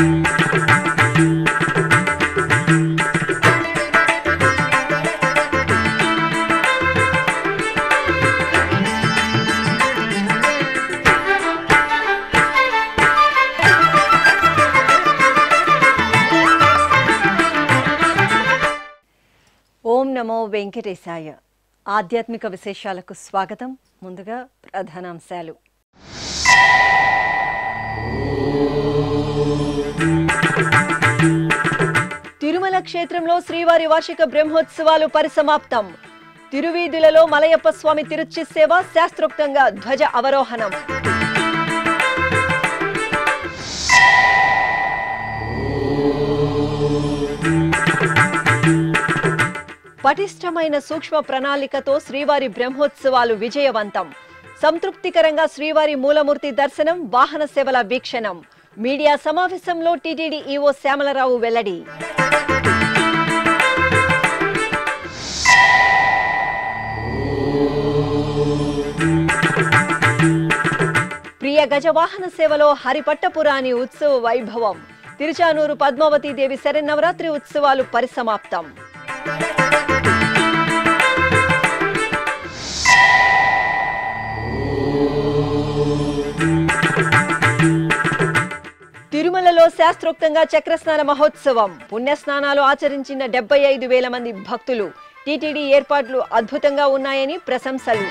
ఓం నమో వెంకటేశాయ ఆధ్యాత్మిక విశేషాలకు స్వాగతం ముందుగా ప్రధానాంశాలు తిరుమల క్షేత్రంలో శ్రీవారి వార్షిక బ్రహ్మోత్సవాలు పరిసమాప్తం తిరువీధులలో మలయప్ప స్వామి తిరుచి సేవ శాస్త్రోక్తంగా ధ్వజ అవరోహణం పటిష్టమైన సూక్ష్మ ప్రణాళికతో శ్రీవారి బ్రహ్మోత్సవాలు విజయవంతం సంతృప్తికరంగా శ్రీవారి మూలమూర్తి దర్శనం వాహన సేవల వీక్షణం మీడియా సమావేశంలో టీటీడీ ఈవో శ్యామలరావు వెల్లడి ప్రియ గజవాహన సేవలో హరిపట్టపురాణి ఉత్సవ వైభవం తిరుచానూరు పద్మావతి దేవి శరన్నవరాత్రి ఉత్సవాలు పరిసమాప్తం తిరుమలలో శాస్త్రోక్తంగా చక్రస్నాన మహోత్సవం పుణ్యస్నానాలు ఆచరించిన డెబ్బై ఐదు వేల మంది భక్తులు టీటీడీ ఏర్పాట్లు అద్భుతంగా ఉన్నాయని ప్రశంసలు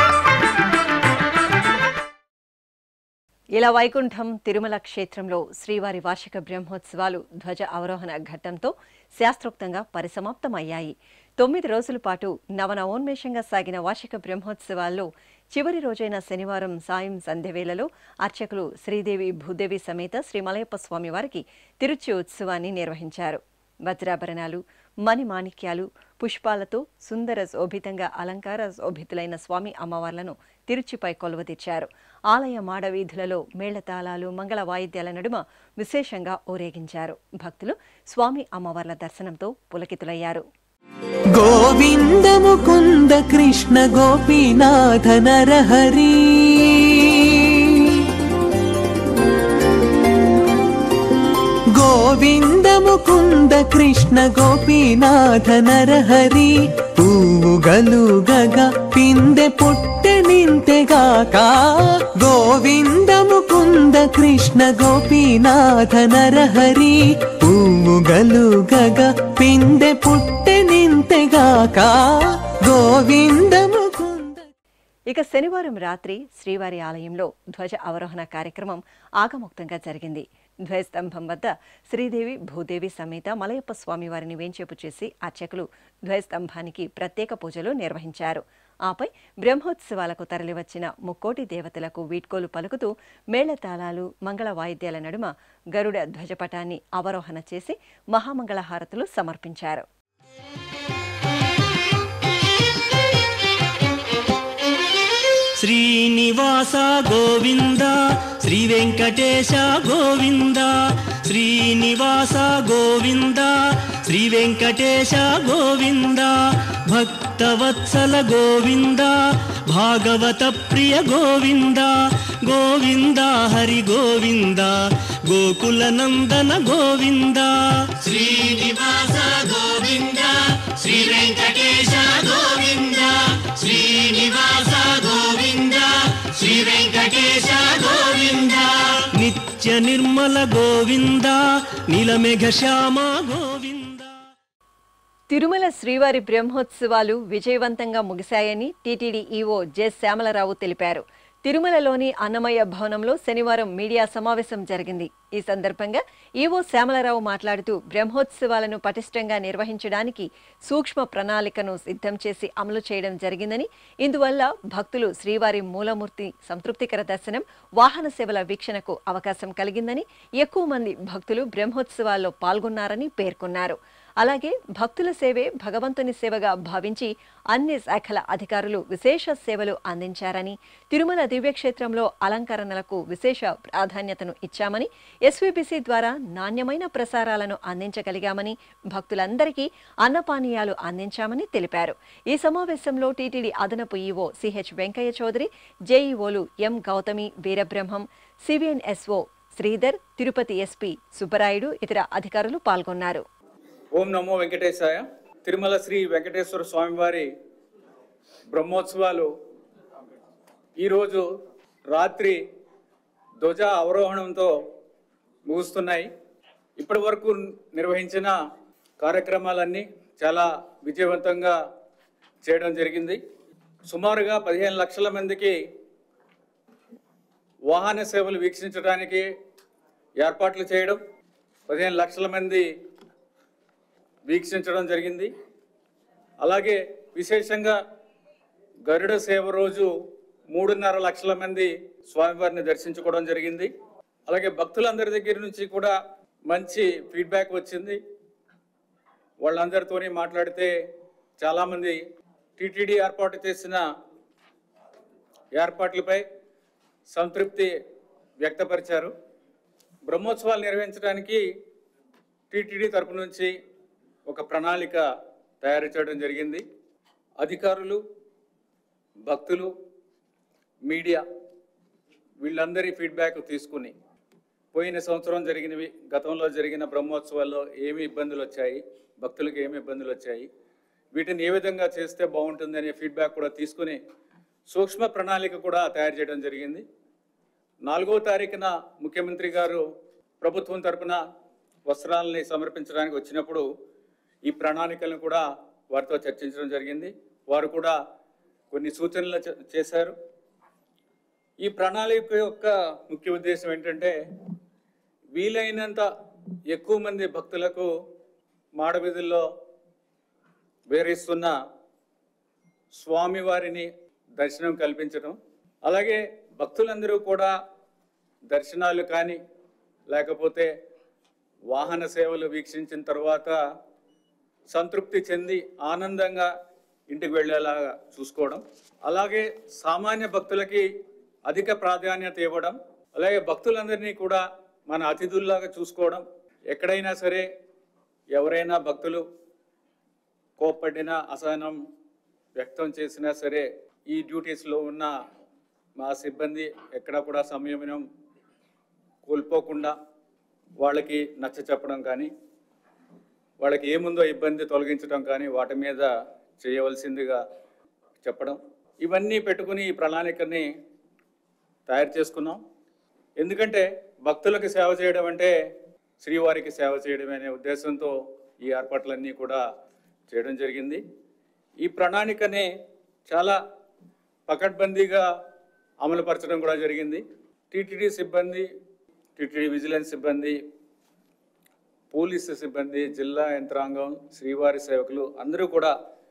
ఇలా వైకుంఠం తిరుమల క్షేత్రంలో శ్రీవారి వార్షిక బ్రహ్మోత్సవాలు ధ్వజ అవరోహణ ఘట్టంతో శాస్త్రోక్తంగా పరిసమాప్తమయ్యాయి తొమ్మిది రోజుల పాటు నవనవోన్మేషంగా సాగిన వార్షిక బ్రహ్మోత్సవాల్లో చివరి రోజైన శనివారం సాయం సంధ్యవేళలో అర్చకులు శ్రీదేవి భూదేవి సమేత శ్రీ మలయప్ప స్వామి వారికి తిరుచి ఉత్సవాన్ని నిర్వహించారు వజ్రాభరణాలు మణిమాణిక్యాలు పుష్పాలతో సుందర శోభితంగా అలంకార శోభితులైన స్వామి అమ్మవార్లను తిరుచిపై కొలువతీర్చారు ఆలయ మాడవీధులలో మేళతాళాలు మంగళ వాయిద్యాల నడుమ విశేషంగా ఊరేగించారు భక్తులు స్వామి అమ్మవార్ల దర్శనంతో పులకితులయ్యారు గోవింద ముకుంద కృష్ణ గోపీనాథ నరహరి గోవింద ముకుంద కృష్ణ గోపీనాథ నరహరి పూగలు గగ పిందె పుట్టె నింతెగాక గోవింద ముకుంద కృష్ణ గోపీనాథ నరహరి పూగలు గగ పిందె పుట్టె నింతెగాక గోవింద ముకుంద ఇక శనివారం రాత్రి శ్రీవారి ఆలయంలో ధ్వజ అవరోహణ కార్యక్రమం ఆగముక్తంగా జరిగింది ధ్వజస్తంభం వద్ద శ్రీదేవి భూదేవి సమేత మలయప్ప స్వామి వారిని వేంచేపు చేసి అర్చకులు ధ్వజస్తంభానికి ప్రత్యేక పూజలు నిర్వహించారు ఆపై బ్రహ్మోత్సవాలకు తరలివచ్చిన ముక్కోటి దేవతలకు వీడ్కోలు పలుకుతూ మేళతాళాలు మంగళ వాయిద్యాల నడుమ గరుడ ధ్వజపటాన్ని అవరోహణ చేసి మహామంగళ హారతులు సమర్పించారు శ్రీనివాస గోవింద శ్రీ వెంకటేశ గోవింద శ్రీనివాస గోవింద శ్రీ వెంకటేశ గోవింద భక్తవత్సల గోవింద భాగవత ప్రియ గోవింద గోవింద హరి గోవింద గోకుల నందన గోవింద శ్రీనివాస గోవింద శ్రీ వెంకటేశ గోవింద శ్రీనివాస గోవింద శ్రీ వెంకటేశ గోవింద నిత్య నిర్మల గోవింద నీలమేఘ శ్యామ గోవింద తిరుమల శ్రీవారి బ్రహ్మోత్సవాలు విజయవంతంగా ముగిశాయని టీటీడీ ఈవో జె శ్యామలరావు తెలిపారు తిరుమలలోని అన్నమయ్య భవనంలో శనివారం మీడియా సమావేశం జరిగింది ఈ సందర్భంగా ఈవో శ్యామలరావు మాట్లాడుతూ బ్రహ్మోత్సవాలను పటిష్టంగా నిర్వహించడానికి సూక్ష్మ ప్రణాళికను సిద్ధం చేసి అమలు చేయడం జరిగిందని ఇందువల్ల భక్తులు శ్రీవారి మూలమూర్తి సంతృప్తికర దర్శనం వాహన సేవల వీక్షణకు అవకాశం కలిగిందని ఎక్కువ మంది భక్తులు బ్రహ్మోత్సవాల్లో పాల్గొన్నారని పేర్కొన్నారు అలాగే భక్తుల సేవే భగవంతుని సేవగా భావించి అన్ని శాఖల అధికారులు విశేష సేవలు అందించారని తిరుమల దివ్యక్షేత్రంలో అలంకరణలకు విశేష ప్రాధాన్యతను ఇచ్చామని ఎస్వీబీసీ ద్వారా నాణ్యమైన ప్రసారాలను అందించగలిగామని భక్తులందరికీ అన్నపానీయాలు అందించామని తెలిపారు ఈ సమావేశంలో టీటీడీ అదనపు ఈవో సిహెచ్ వెంకయ్య చౌదరి జేఈఓలు ఎం గౌతమి వీరబ్రహ్మం సివిఎన్ఎస్ఓ శ్రీధర్ తిరుపతి ఎస్పీ సుబ్బరాయుడు ఇతర అధికారులు పాల్గొన్నారు ఓం నమో వెంకటేశాయ తిరుమల శ్రీ వెంకటేశ్వర స్వామివారి బ్రహ్మోత్సవాలు ఈరోజు రాత్రి ధ్వజ అవరోహణంతో ముగుస్తున్నాయి ఇప్పటి వరకు నిర్వహించిన కార్యక్రమాలన్నీ చాలా విజయవంతంగా చేయడం జరిగింది సుమారుగా పదిహేను లక్షల మందికి వాహన సేవలు వీక్షించడానికి ఏర్పాట్లు చేయడం పదిహేను లక్షల మంది వీక్షించడం జరిగింది అలాగే విశేషంగా గరుడ సేవ రోజు మూడున్నర లక్షల మంది స్వామివారిని దర్శించుకోవడం జరిగింది అలాగే భక్తులందరి దగ్గర నుంచి కూడా మంచి ఫీడ్బ్యాక్ వచ్చింది వాళ్ళందరితోని మాట్లాడితే చాలామంది టీటీడీ ఏర్పాటు చేసిన ఏర్పాట్లపై సంతృప్తి వ్యక్తపరిచారు బ్రహ్మోత్సవాలు నిర్వహించడానికి టీటీడీ తరపు నుంచి ఒక ప్రణాళిక తయారు చేయడం జరిగింది అధికారులు భక్తులు మీడియా వీళ్ళందరి ఫీడ్బ్యాక్ తీసుకుని పోయిన సంవత్సరం జరిగినవి గతంలో జరిగిన బ్రహ్మోత్సవాల్లో ఏమి ఇబ్బందులు వచ్చాయి భక్తులకు ఏమి ఇబ్బందులు వచ్చాయి వీటిని ఏ విధంగా చేస్తే బాగుంటుంది అనే ఫీడ్బ్యాక్ కూడా తీసుకుని సూక్ష్మ ప్రణాళిక కూడా తయారు చేయడం జరిగింది నాలుగో తారీఖున ముఖ్యమంత్రి గారు ప్రభుత్వం తరపున వస్త్రాలని సమర్పించడానికి వచ్చినప్పుడు ఈ ప్రణాళికలను కూడా వారితో చర్చించడం జరిగింది వారు కూడా కొన్ని సూచనలు చే- చేశారు ఈ ప్రణాళిక యొక్క ముఖ్య ఉద్దేశం ఏంటంటే వీలైనంత ఎక్కువ మంది భక్తులకు మాడవీధుల్లో వేరిస్తున్న స్వామివారిని దర్శనం కల్పించడం అలాగే భక్తులందరూ కూడా దర్శనాలు కానీ లేకపోతే వాహన సేవలు వీక్షించిన తర్వాత సంతృప్తి చెంది ఆనందంగా ఇంటికి వెళ్ళేలాగా చూసుకోవడం అలాగే సామాన్య భక్తులకి అధిక ప్రాధాన్యత ఇవ్వడం అలాగే భక్తులందరినీ కూడా మన అతిథుల్లాగా చూసుకోవడం ఎక్కడైనా సరే ఎవరైనా భక్తులు కోప్పడినా అసహనం వ్యక్తం చేసినా సరే ఈ డ్యూటీస్లో ఉన్న మా సిబ్బంది ఎక్కడ కూడా సంయమనం కోల్పోకుండా వాళ్ళకి నచ్చ చెప్పడం కానీ వాళ్ళకి ఏముందో ఇబ్బంది తొలగించడం కానీ వాటి మీద చేయవలసిందిగా చెప్పడం ఇవన్నీ పెట్టుకుని ఈ ప్రణాళికని తయారు చేసుకున్నాం ఎందుకంటే భక్తులకు సేవ చేయడం అంటే శ్రీవారికి సేవ చేయడం అనే ఉద్దేశంతో ఈ ఏర్పాట్లన్నీ కూడా చేయడం జరిగింది ఈ ప్రణాళికని చాలా పకడ్బందీగా అమలుపరచడం కూడా జరిగింది టీటీడీ సిబ్బంది టీటీడీ విజిలెన్స్ సిబ్బంది పోలీసు సిబ్బంది జిల్లా యంత్రాంగం శ్రీవారి సేవకులు అందరూ కూడా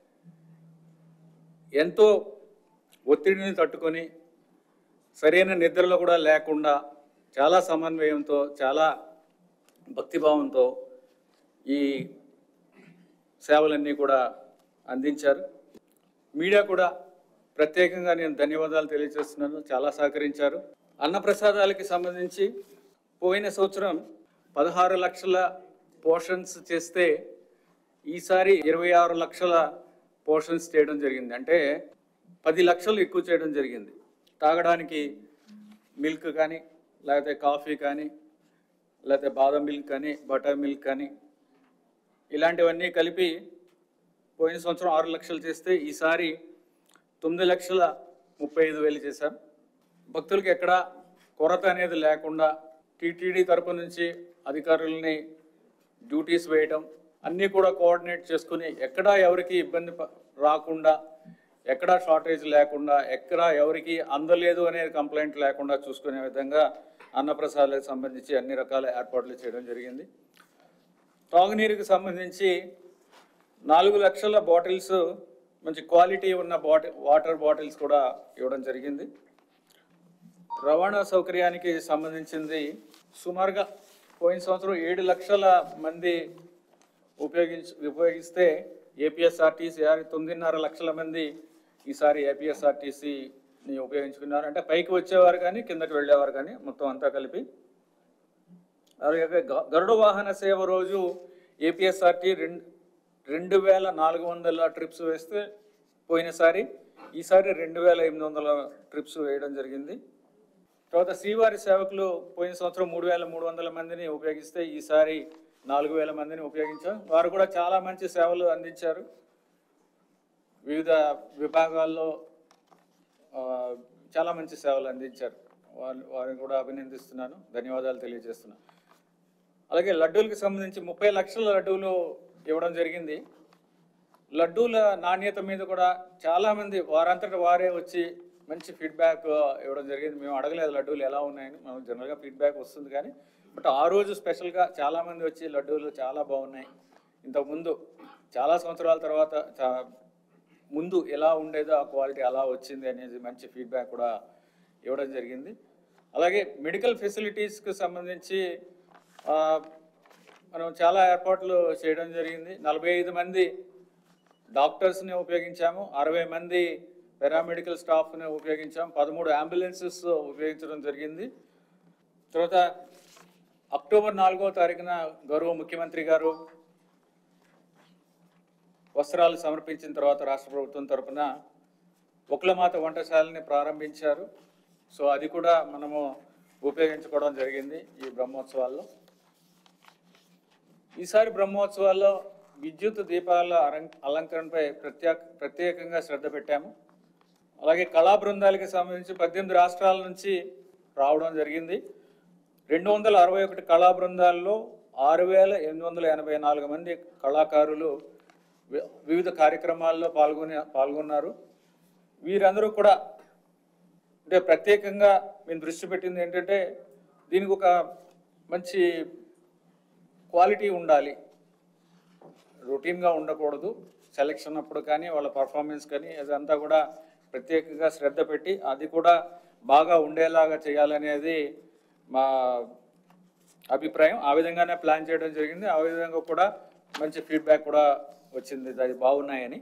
ఎంతో ఒత్తిడిని తట్టుకొని సరైన నిద్రలో కూడా లేకుండా చాలా సమన్వయంతో చాలా భక్తిభావంతో ఈ సేవలన్నీ కూడా అందించారు మీడియా కూడా ప్రత్యేకంగా నేను ధన్యవాదాలు తెలియజేస్తున్నాను చాలా సహకరించారు అన్నప్రసాదాలకి సంబంధించి పోయిన సంవత్సరం పదహారు లక్షల పోర్షన్స్ చేస్తే ఈసారి ఇరవై ఆరు లక్షల పోర్షన్స్ చేయడం జరిగింది అంటే పది లక్షలు ఎక్కువ చేయడం జరిగింది తాగడానికి మిల్క్ కానీ లేకపోతే కాఫీ కానీ లేకపోతే బాదం మిల్క్ కానీ బటర్ మిల్క్ కానీ ఇలాంటివన్నీ కలిపి పోయిన సంవత్సరం ఆరు లక్షలు చేస్తే ఈసారి తొమ్మిది లక్షల ముప్పై ఐదు వేలు చేశాం భక్తులకు ఎక్కడ కొరత అనేది లేకుండా టీటీడీ తరపు నుంచి అధికారులని డ్యూటీస్ వేయడం అన్నీ కూడా కోఆర్డినేట్ చేసుకుని ఎక్కడా ఎవరికి ఇబ్బంది ప- రాకుండా ఎక్కడా షార్టేజ్ లేకుండా ఎక్కడ ఎవరికి అందలేదు అనే కంప్లైంట్ లేకుండా చూసుకునే విధంగా అన్నప్రసాదాలకు సంబంధించి అన్ని రకాల ఏర్పాట్లు చేయడం జరిగింది తాగునీరుకి సంబంధించి నాలుగు లక్షల బాటిల్స్ మంచి క్వాలిటీ ఉన్న బాటిల్ వాటర్ బాటిల్స్ కూడా ఇవ్వడం జరిగింది రవాణా సౌకర్యానికి సంబంధించింది సుమారుగా పోయిన సంవత్సరం ఏడు లక్షల మంది ఉపయోగించి ఉపయోగిస్తే ఏపీఎస్ఆర్టీసీ తొమ్మిదిన్నర లక్షల మంది ఈసారి ఏపీఎస్ఆర్టీసీని ఉపయోగించుకున్నారు అంటే పైకి వచ్చేవారు కానీ కిందకి వెళ్ళేవారు కానీ మొత్తం అంతా కలిపి అలాగే గ- గరుడ వాహన సేవ రోజు ఏపీఎస్ఆర్టీ రెండు రెండు వేల నాలుగు వందల ట్రిప్స్ వేస్తే పోయినసారి ఈసారి రెండు వేల ఎనిమిది వందల ట్రిప్స్ వేయడం జరిగింది తర్వాత శ్రీవారి సేవకులు పోయిన సంవత్సరం మూడు వేల మూడు వందల మందిని ఉపయోగిస్తే ఈసారి నాలుగు వేల మందిని ఉపయోగించాం వారు కూడా చాలా మంచి సేవలు అందించారు వివిధ విభాగాల్లో ఆ, చాలా మంచి సేవలు అందించారు వారు వారిని కూడా అభినందిస్తున్నాను ధన్యవాదాలు తెలియజేస్తున్నాను అలాగే లడ్డూలకు సంబంధించి ముప్పై లక్షల లడ్డూలు ఇవ్వడం జరిగింది లడ్డూల నాణ్యత మీద కూడా చాలామంది వారంతట వారే వచ్చి మంచి ఫీడ్బ్యాక్ ఇవ్వడం జరిగింది మేము అడగలేదు లడ్డూలు ఎలా ఉన్నాయని మనం జనరల్గా ఫీడ్బ్యాక్ వస్తుంది కానీ బట్ ఆ రోజు స్పెషల్గా చాలామంది వచ్చి లడ్డూలు చాలా బాగున్నాయి ఇంతకుముందు చాలా సంవత్సరాల తర్వాత చా- ముందు ఎలా ఉండేదో ఆ క్వాలిటీ అలా వచ్చింది అనేది మంచి ఫీడ్బ్యాక్ కూడా ఇవ్వడం జరిగింది అలాగే మెడికల్ ఫెసిలిటీస్కి సంబంధించి ఆ, మనం చాలా ఏర్పాట్లు చేయడం జరిగింది నలభై ఐదు మంది డాక్టర్స్ని ఉపయోగించాము అరవై మంది పారామెడికల్ స్టాఫ్ని ఉపయోగించాము పదమూడు అంబులెన్సెస్ ఉపయోగించడం జరిగింది తర్వాత అక్టోబర్ నాలుగో తారీఖున గౌరవ ముఖ్యమంత్రి గారు వస్త్రాలు సమర్పించిన తర్వాత రాష్ట్ర ప్రభుత్వం తరపున ఒకలమాత వంటశాలని ప్రారంభించారు సో అది కూడా మనము ఉపయోగించుకోవడం జరిగింది ఈ బ్రహ్మోత్సవాల్లో ఈసారి బ్రహ్మోత్సవాల్లో విద్యుత్ దీపాల అలం- అలంకరణపై ప్రత్యేక ప్రత్యేకంగా శ్రద్ధ పెట్టాము అలాగే కళా బృందాలకి సంబంధించి పద్దెనిమిది రాష్ట్రాల నుంచి రావడం జరిగింది రెండు వందల అరవై ఒకటి కళా బృందాల్లో ఆరు వేల ఎనిమిది వందల ఎనభై నాలుగు మంది కళాకారులు వి- వివిధ కార్యక్రమాల్లో పాల్గొని పాల్గొన్నారు వీరందరూ కూడా అంటే ప్రత్యేకంగా మేము దృష్టి పెట్టింది ఏంటంటే దీనికి ఒక మంచి క్వాలిటీ ఉండాలి రొటీన్గా ఉండకూడదు సెలక్షన్ అప్పుడు కానీ వాళ్ళ పర్ఫార్మెన్స్ కానీ అదంతా కూడా ప్రత్యేకంగా శ్రద్ధ పెట్టి అది కూడా బాగా ఉండేలాగా చేయాలనేది మా అభిప్రాయం ఆ విధంగానే ప్లాన్ చేయడం జరిగింది ఆ విధంగా కూడా మంచి ఫీడ్బ్యాక్ కూడా వచ్చింది అది బాగున్నాయని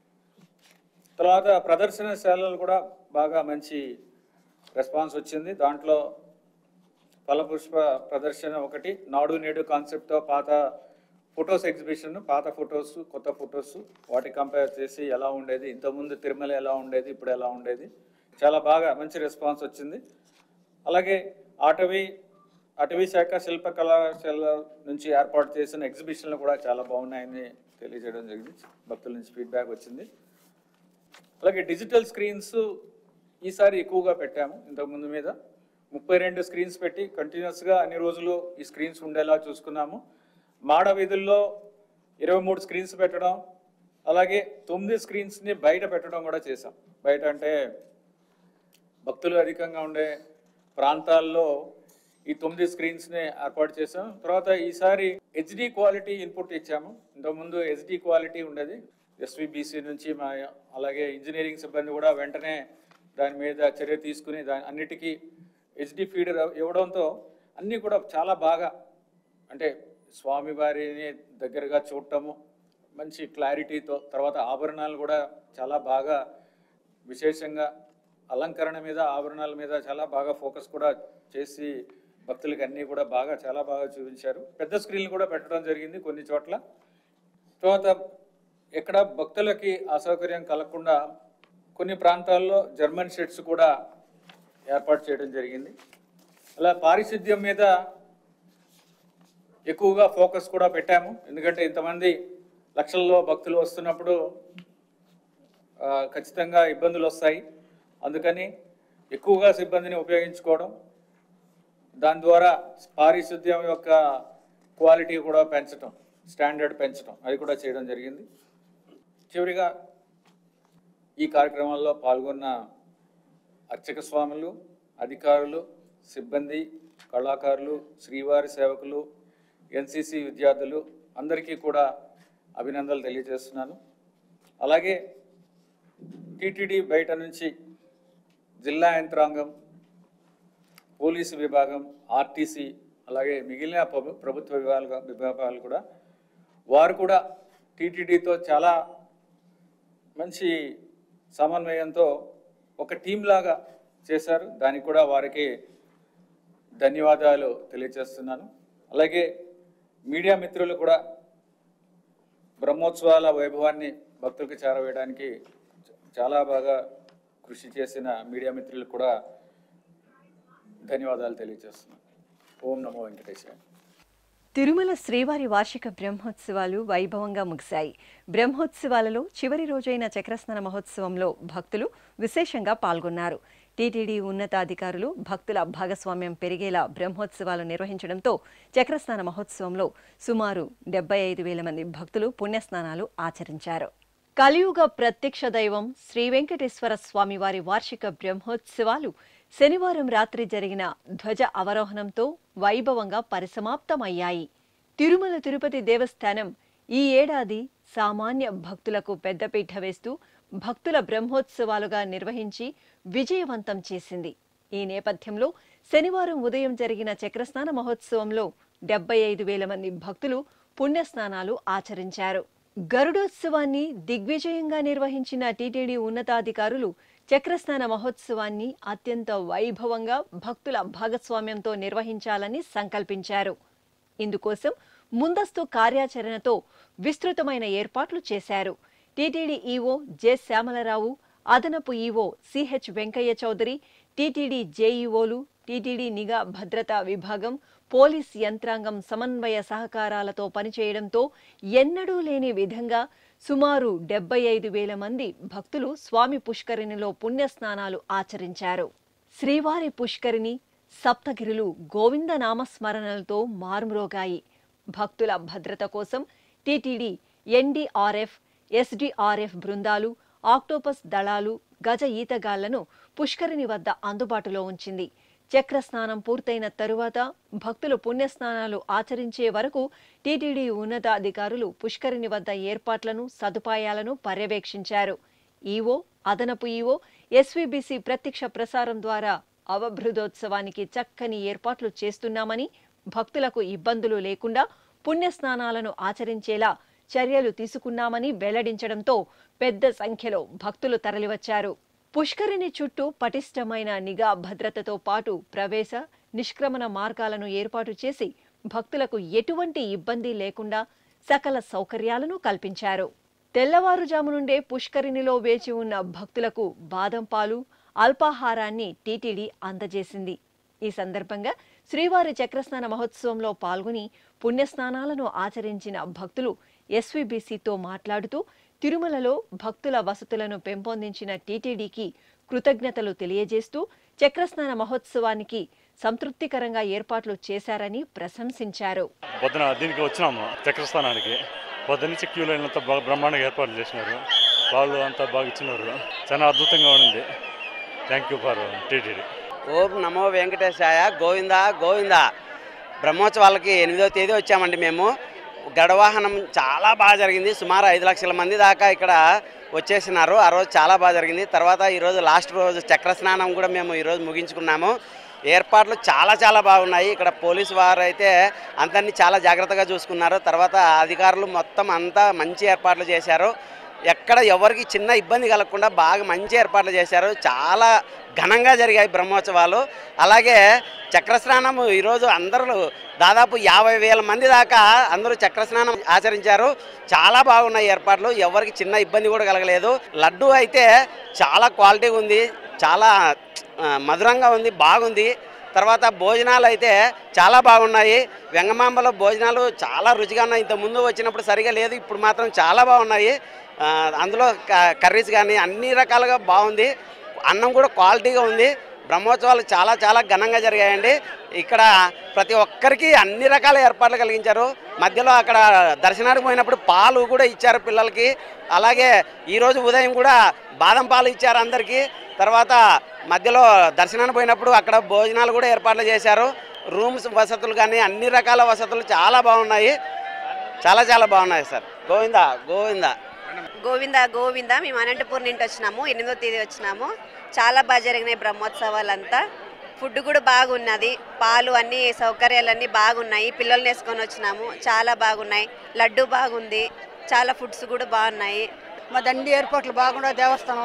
తర్వాత ప్రదర్శనశాలలు కూడా బాగా మంచి రెస్పాన్స్ వచ్చింది దాంట్లో ఫలపుష్ప ప్రదర్శన ఒకటి నాడు నేడు కాన్సెప్ట్తో పాత ఫొటోస్ ఎగ్జిబిషన్ పాత ఫొటోస్ కొత్త ఫొటోస్ వాటి కంపేర్ చేసి ఎలా ఉండేది ఇంతకుముందు తిరుమల ఎలా ఉండేది ఇప్పుడు ఎలా ఉండేది చాలా బాగా మంచి రెస్పాన్స్ వచ్చింది అలాగే అటవీ అటవీ శాఖ శిల్ప కళాశాల నుంచి ఏర్పాటు చేసిన ఎగ్జిబిషన్లు కూడా చాలా బాగున్నాయని తెలియజేయడం జరిగింది భక్తుల నుంచి ఫీడ్బ్యాక్ వచ్చింది అలాగే డిజిటల్ స్క్రీన్స్ ఈసారి ఎక్కువగా పెట్టాము ఇంతకుముందు మీద ముప్పై రెండు స్క్రీన్స్ పెట్టి కంటిన్యూస్గా అన్ని రోజులు ఈ స్క్రీన్స్ ఉండేలా చూసుకున్నాము మాడ వీధుల్లో ఇరవై మూడు స్క్రీన్స్ పెట్టడం అలాగే తొమ్మిది స్క్రీన్స్ని బయట పెట్టడం కూడా చేసాం బయట అంటే భక్తులు అధికంగా ఉండే ప్రాంతాల్లో ఈ తొమ్మిది స్క్రీన్స్ని ఏర్పాటు చేసాం తర్వాత ఈసారి హెచ్డి క్వాలిటీ ఇన్పుట్ ఇచ్చాము ఇంతకుముందు హెచ్డి క్వాలిటీ ఉండేది ఎస్విబిసి నుంచి మా అలాగే ఇంజనీరింగ్ సిబ్బంది కూడా వెంటనే దాని మీద చర్య తీసుకుని దాని అన్నిటికీ హెచ్డి ఫీడ్ ఇవ్వడంతో అన్నీ కూడా చాలా బాగా అంటే స్వామివారిని దగ్గరగా చూడటము మంచి క్లారిటీతో తర్వాత ఆభరణాలు కూడా చాలా బాగా విశేషంగా అలంకరణ మీద ఆభరణాల మీద చాలా బాగా ఫోకస్ కూడా చేసి భక్తులకి అన్నీ కూడా బాగా చాలా బాగా చూపించారు పెద్ద స్క్రీన్లు కూడా పెట్టడం జరిగింది కొన్ని చోట్ల తర్వాత ఎక్కడ భక్తులకి అసౌకర్యం కలగకుండా కొన్ని ప్రాంతాల్లో జర్మన్ షెడ్స్ కూడా ఏర్పాటు చేయడం జరిగింది అలా పారిశుద్ధ్యం మీద ఎక్కువగా ఫోకస్ కూడా పెట్టాము ఎందుకంటే ఇంతమంది లక్షల్లో భక్తులు వస్తున్నప్పుడు ఆ, ఖచ్చితంగా ఇబ్బందులు వస్తాయి అందుకని ఎక్కువగా సిబ్బందిని ఉపయోగించుకోవడం దాని ద్వారా పారిశుద్ధ్యం యొక్క క్వాలిటీ కూడా పెంచడం స్టాండర్డ్ పెంచడం అది కూడా చేయడం జరిగింది చివరిగా ఈ కార్యక్రమాల్లో పాల్గొన్న అర్చక స్వాములు అధికారులు సిబ్బంది కళాకారులు శ్రీవారి సేవకులు ఎన్సిసి విద్యార్థులు అందరికీ కూడా అభినందనలు తెలియజేస్తున్నాను అలాగే టీటీడీ బయట నుంచి జిల్లా యంత్రాంగం పోలీసు విభాగం ఆర్టీసీ అలాగే మిగిలిన ప్రభు- ప్రభుత్వ విభాగాలు విభాగాలు కూడా వారు కూడా టీటీడీతో చాలా మంచి సమన్వయంతో ఒక టీం లాగా చేశారు దానికి కూడా వారికి ధన్యవాదాలు తెలియజేస్తున్నాను అలాగే మీడియా మిత్రులు కూడా బ్రహ్మోత్సవాల వైభవాన్ని భక్తులకు చేరవేయడానికి చాలా బాగా కృషి చేసిన మీడియా మిత్రులకు కూడా ధన్యవాదాలు తెలియజేస్తున్నాను ఓం నమో వెంకటేశాయ తిరుమల శ్రీవారి వార్షిక బ్రహ్మోత్సవాలు వైభవంగా ముగిశాయి బ్రహ్మోత్సవాలలో చివరి రోజైన చక్రస్నాన మహోత్సవంలో భక్తులు విశేషంగా పాల్గొన్నారు టీటీడీ ఉన్నతాధికారులు భక్తుల భాగస్వామ్యం పెరిగేలా బ్రహ్మోత్సవాలు నిర్వహించడంతో చక్రస్నాన మహోత్సవంలో సుమారు డెబ్బై ఐదు వేల మంది భక్తులు పుణ్యస్నానాలు ఆచరించారు కలియుగ ప్రత్యక్ష దైవం శ్రీ వెంకటేశ్వర స్వామి వారి వార్షిక బ్రహ్మోత్సవాలు శనివారం రాత్రి జరిగిన ధ్వజ అవరోహణంతో వైభవంగా పరిసమాప్తమయ్యాయి తిరుమల తిరుపతి దేవస్థానం ఈ ఏడాది సామాన్య భక్తులకు పెద్దపీట వేస్తూ భక్తుల బ్రహ్మోత్సవాలుగా నిర్వహించి విజయవంతం చేసింది ఈ నేపథ్యంలో శనివారం ఉదయం జరిగిన చక్రస్నాన మహోత్సవంలో డెబ్బై ఐదు వేల మంది భక్తులు పుణ్యస్నానాలు ఆచరించారు గరుడోత్సవాన్ని దిగ్విజయంగా నిర్వహించిన టీటీడీ ఉన్నతాధికారులు చక్రస్నాన మహోత్సవాన్ని అత్యంత వైభవంగా భక్తుల భాగస్వామ్యంతో నిర్వహించాలని సంకల్పించారు ఇందుకోసం ముందస్తు కార్యాచరణతో విస్తృతమైన ఏర్పాట్లు చేశారు టీటీడీ ఈవో జె శ్యామలరావు అదనపు EO CH Venkaiah Chowdary TTD జేఈఓలు టీటీడీ నిఘా భద్రతా విభాగం పోలీస్ యంత్రాంగం సమన్వయ సహకారాలతో పనిచేయడంతో ఎన్నడూ లేని విధంగా సుమారు డెబ్బై ఐదు వేల మంది భక్తులు స్వామి పుష్కరిణిలో పుణ్యస్నానాలు ఆచరించారు శ్రీవారి పుష్కరిణి సప్తగిరులు గోవింద నామస్మరణలతో మారుమ్రోగాయి భక్తుల భద్రత కోసం టీటీడీ ఎన్డీఆర్ఎఫ్ ఎస్డీఆర్ఎఫ్ బృందాలు ఆక్టోపస్ దళాలు గజ ఈతగాళ్లను పుష్కరిణి వద్ద అందుబాటులో ఉంచింది చక్ర స్నానం పూర్తయిన తరువాత భక్తులు పుణ్యస్నానాలు ఆచరించే వరకు టీటీడీ ఉన్నతాధికారులు పుష్కరిణి వద్ద ఏర్పాట్లను సదుపాయాలను పర్యవేక్షించారు ఈవో అదనపు ఈవో ఎస్వీబీసీ ప్రత్యక్ష ప్రసారం ద్వారా అవభృదోత్సవానికి చక్కని ఏర్పాట్లు చేస్తున్నామని భక్తులకు ఇబ్బందులు లేకుండా పుణ్యస్నానాలను ఆచరించేలా చర్యలు తీసుకున్నామని వెల్లడించడంతో పెద్ద సంఖ్యలో భక్తులు తరలివచ్చారు పుష్కరిణి చుట్టూ పటిష్టమైన నిఘా భద్రతతో పాటు ప్రవేశ నిష్క్రమణ మార్గాలను ఏర్పాటు చేసి భక్తులకు ఎటువంటి ఇబ్బంది లేకుండా సకల సౌకర్యాలను కల్పించారు తెల్లవారుజాము నుండే పుష్కరిణిలో వేచి ఉన్న భక్తులకు బాదం పాలు అల్పాహారాన్ని టీటీడీ అందజేసింది ఈ సందర్భంగా శ్రీవారి చక్రస్నాన మహోత్సవంలో పాల్గొని పుణ్యస్నానాలను ఆచరించిన భక్తులు ఎస్వీబీసీతో మాట్లాడుతూ తిరుమలలో భక్తుల వసతులను పెంపొందించిన టీటీడీకి కృతజ్ఞతలు తెలియజేస్తూ చక్రస్నాన మహోత్సవానికి సంతృప్తికరంగా ఏర్పాట్లు చేశారని ప్రశంసించారు పొద్దున దీనికి వచ్చినాము చక్రస్థానానికి పొద్దున్న నుంచి క్యూ లైన్ అంతా బాగా బ్రహ్మాండంగా ఏర్పాట్లు చేసినారు వాళ్ళు అంతా బాగా ఇచ్చినారు చాలా అద్భుతంగా ఉంది థ్యాంక్ యూ ఫర్ టీటీడీ ఓం నమో వెంకటేశాయ గోవింద గోవింద బ్రహ్మోత్సవాలకి ఎనిమిదో తేదీ వచ్చామండి మేము గడవాహనం చాలా బాగా జరిగింది సుమారు ఐదు లక్షల మంది దాకా ఇక్కడ వచ్చేసినారు ఆ రోజు చాలా బాగా జరిగింది తర్వాత ఈరోజు లాస్ట్ రోజు చక్ర స్నానం కూడా మేము ఈరోజు ముగించుకున్నాము ఏర్పాట్లు చాలా చాలా బాగున్నాయి ఇక్కడ పోలీసు వారు అయితే అందరినీ చాలా జాగ్రత్తగా చూసుకున్నారు తర్వాత అధికారులు మొత్తం అంతా మంచి ఏర్పాట్లు చేశారు ఎక్కడ ఎవరికి చిన్న ఇబ్బంది కలగకుండా బాగా మంచి ఏర్పాట్లు చేశారు చాలా ఘనంగా జరిగాయి బ్రహ్మోత్సవాలు అలాగే చక్రస్నానం ఈరోజు అందరూ దాదాపు యాభై వేల మంది దాకా అందరూ చక్రస్నానం ఆచరించారు చాలా బాగున్నాయి ఏర్పాట్లు ఎవరికి చిన్న ఇబ్బంది కూడా కలగలేదు లడ్డు అయితే చాలా క్వాలిటీ ఉంది చాలా ఆ, మధురంగా ఉంది బాగుంది తర్వాత భోజనాలు అయితే చాలా బాగున్నాయి వెంగమాంబలో భోజనాలు చాలా రుచిగా ఉన్నాయి ఇంత ముందు వచ్చినప్పుడు సరిగా లేదు ఇప్పుడు మాత్రం చాలా బాగున్నాయి ఆ, అందులో క- కర్రీస్ కానీ అన్ని రకాలుగా బాగుంది అన్నం కూడా క్వాలిటీగా ఉంది బ్రహ్మోత్సవాలు చాలా చాలా ఘనంగా జరిగాయండి ఇక్కడ ప్రతి ఒక్కరికి అన్ని రకాల ఏర్పాట్లు కలిగించారు మధ్యలో అక్కడ దర్శనానికి పోయినప్పుడు పాలు కూడా ఇచ్చారు పిల్లలకి అలాగే ఈరోజు ఉదయం కూడా బాదం పాలు ఇచ్చారు అందరికీ తర్వాత మధ్యలో దర్శనానికి పోయినప్పుడు అక్కడ భోజనాలు కూడా ఏర్పాట్లు చేశారు రూమ్స్ వసతులు కానీ అన్ని రకాల వసతులు చాలా బాగున్నాయి చాలా చాలా బాగున్నాయి సార్ గోవిందా గోవిందా గోవింద గోవింద మేము అనంతపూర్ నుండి వచ్చినాము ఎనిమిదో తేదీ వచ్చినాము చాలా బాగా జరిగినాయి బ్రహ్మోత్సవాలంతా ఫుడ్ కూడా బాగున్నది పాలు అన్ని సౌకర్యాలన్నీ బాగున్నాయి పిల్లల్ని వేసుకొని వచ్చినాము చాలా బాగున్నాయి లడ్డు బాగుంది చాలా ఫుడ్స్ కూడా బాగున్నాయి మా దండి ఏర్పాట్లు బాగున్నాయి దేవస్థానంలో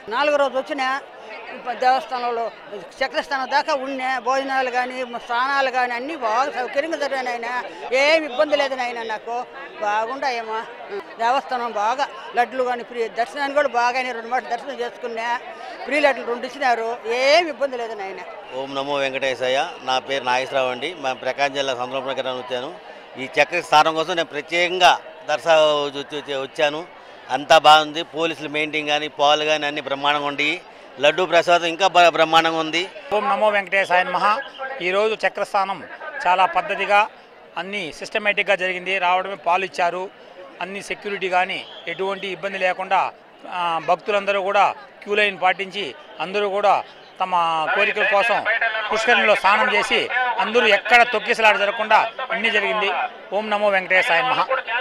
నాలుగో రోజు వచ్చిన ఇప్పుడు దేవస్థానంలో చక్రస్థానం దాకా ఉన్నా భోజనాలు కానీ స్నానాలు కానీ అన్నీ బాగా సౌకర్యంగా జరిగాయి నాయన ఏమి ఇబ్బంది లేదు నాయన నాకు బాగుండాయమ్మా దేవస్థానం బాగా లడ్లు కానీ ఫ్రీ దర్శనాన్ని కూడా బాగా రెండు మాట దర్శనం చేసుకున్నా ఫ్రీ లడ్లు రెండు ఇచ్చినారు ఏమి ఇబ్బంది లేదు నాయన ఓం నమో వెంకటేశయ్య నా పేరు నాగేశ్వరరావు అండి మేము ప్రకాశం జిల్లా సంద్రపురం గ్రామం వచ్చాను ఈ చక్ర స్థానం కోసం నేను ప్రత్యేకంగా దర్శా వచ్చాను అంతా బాగుంది పోలీసులు మెయింటైన్ కానీ పాలు కానీ అన్ని బ్రహ్మాండంగా ఉండి లడ్డు ప్రసాదం ఇంకా బ- బ్రహ్మాండంగా ఉంది ఓం నమో వెంకటేశాయ నమః ఈరోజు చక్రస్థానం చాలా పద్ధతిగా అన్ని సిస్టమేటిక్గా జరిగింది రావడమే పాలు ఇచ్చారు అన్ని సెక్యూరిటీ కానీ ఎటువంటి ఇబ్బంది లేకుండా ఆ, భక్తులందరూ కూడా క్యూ లైన్ పాటించి అందరూ కూడా తమ కోరికల కోసం పుష్కరిణిలో స్నానం చేసి అందరూ ఎక్కడ తొక్కిసలాట జరగకుండా అన్నీ జరిగింది ఓం నమో వెంకటేశాయ నమః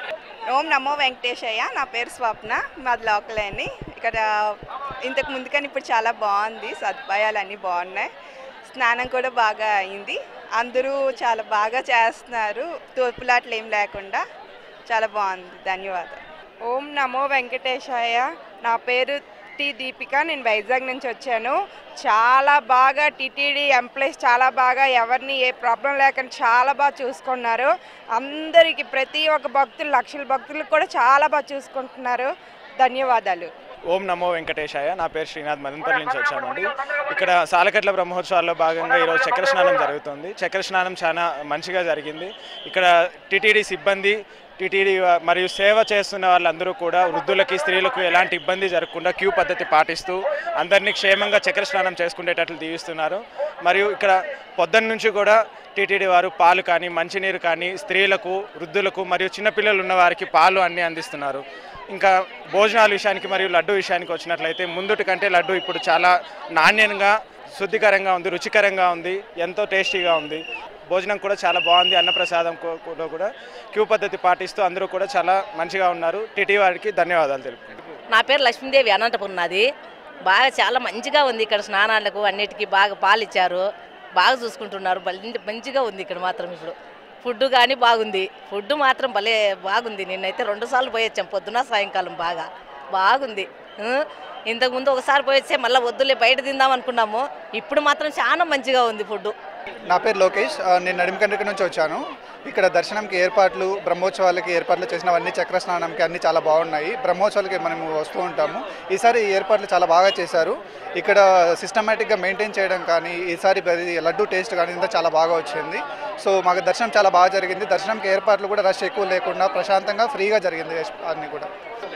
ఓం నమో వెంకటేశయ్య నా పేరు స్వప్న మాది లోకలే అని ఇక్కడ ఇంతకు ముందు కానీ ఇప్పుడు చాలా బాగుంది సదుపాయాలు అన్నీ బాగున్నాయి స్నానం కూడా బాగా అయింది అందరూ చాలా బాగా చేస్తున్నారు తోపులాట్లు ఏం లేకుండా చాలా బాగుంది ధన్యవాదాలు ఓం నమో వెంకటేశాయ నా పేరు టి దీపిక నేను వైజాగ్ నుంచి వచ్చాను చాలా బాగా టీటీడీ ఎంప్లాయీస్ చాలా బాగా ఎవరిని ఏ ప్రాబ్లం లేకుండా చాలా బాగా చూసుకున్నారు అందరికీ ప్రతి ఒక్క భక్తులు లక్షల భక్తులకు కూడా చాలా బాగా చూసుకుంటున్నారు ధన్యవాదాలు ఓం నమో వెంకటేశాయ నా పేరు శ్రీనాథ్ మదన్పల్లి నుంచి వచ్చామండి ఇక్కడ సాలకట్ల బ్రహ్మోత్సవాల్లో భాగంగా ఈరోజు చక్ర స్నానం జరుగుతుంది చక్ర స్నానం చాలా మంచిగా జరిగింది ఇక్కడ టిటిడి సిబ్బంది టిటిడి మరియు సేవ చేస్తున్న వాళ్ళందరూ కూడా వృద్ధులకి స్త్రీలకు ఎలాంటి ఇబ్బంది జరగకుండా క్యూ పద్ధతి పాటిస్తూ అందరినీ క్షేమంగా చక్ర స్నానం చేసుకునేటట్లు దీవిస్తున్నారు మరియు ఇక్కడ పొద్దున్న నుంచి కూడా టీటీడీ వారు పాలు కానీ మంచినీరు కానీ స్త్రీలకు వృద్ధులకు మరియు చిన్నపిల్లలు ఉన్న వారికి పాలు అన్నీ అందిస్తున్నారు ఇంకా భోజనాల విషయానికి మరియు లడ్డు విషయానికి వచ్చినట్లయితే ముందుటి కంటే లడ్డు ఇప్పుడు చాలా నాణ్యంగా శుద్ధికరంగా ఉంది రుచికరంగా ఉంది ఎంతో టేస్టీగా ఉంది భోజనం కూడా చాలా బాగుంది అన్నప్రసాదం కూ- కూడా కూడా క్యూ పద్ధతి పాటిస్తూ అందరూ కూడా చాలా మంచిగా ఉన్నారు టీటీ వారికి ధన్యవాదాలు తెలుపుకుంటున్నాను నా పేరు లక్ష్మీదేవి అనంతపురం నాది బాగా చాలా మంచిగా ఉంది ఇక్కడ స్నానాలకు అన్నిటికీ బాగా పాలు ఇచ్చారు బాగా చూసుకుంటున్నారు భలే మంచిగా ఉంది ఇక్కడ మాత్రం ఇప్పుడు ఫుడ్ కానీ బాగుంది ఫుడ్ మాత్రం భలే బాగుంది నిన్నైతే రెండు సార్లు పోయి వచ్చాం పొద్దున సాయంకాలం బాగా బాగుంది ఆ, ఇంతకుముందు ఒకసారి పోయి వచ్చే మళ్ళీ వద్దులే బయట తిందాం అనుకున్నాము ఇప్పుడు మాత్రం చాలా మంచిగా ఉంది ఫుడ్ నా పేరు లోకేష్ ఆ, నేను నడిమికండ్రిక నుంచి వచ్చాను ఇక్కడ దర్శనంకి ఏర్పాట్లు బ్రహ్మోత్సవాలకి ఏర్పాట్లు చేసినవన్నీ చక్ర స్నానంకి అన్నీ చాలా బాగున్నాయి బ్రహ్మోత్సవాలకి మనం వస్తూ ఉంటాము ఈసారి ఈ ఏర్పాట్లు చాలా బాగా చేశారు ఇక్కడ సిస్టమేటిక్గా మెయింటైన్ చేయడం కానీ ఈసారి ప్రతి లడ్డు టేస్ట్ కానీ ఇంత చాలా బాగా వచ్చింది సో మాకు దర్శనం చాలా బాగా జరిగింది దర్శనంకి ఏర్పాట్లు కూడా రష్ ఎక్కువ లేకుండా ప్రశాంతంగా ఫ్రీగా జరిగింది అన్నీ కూడా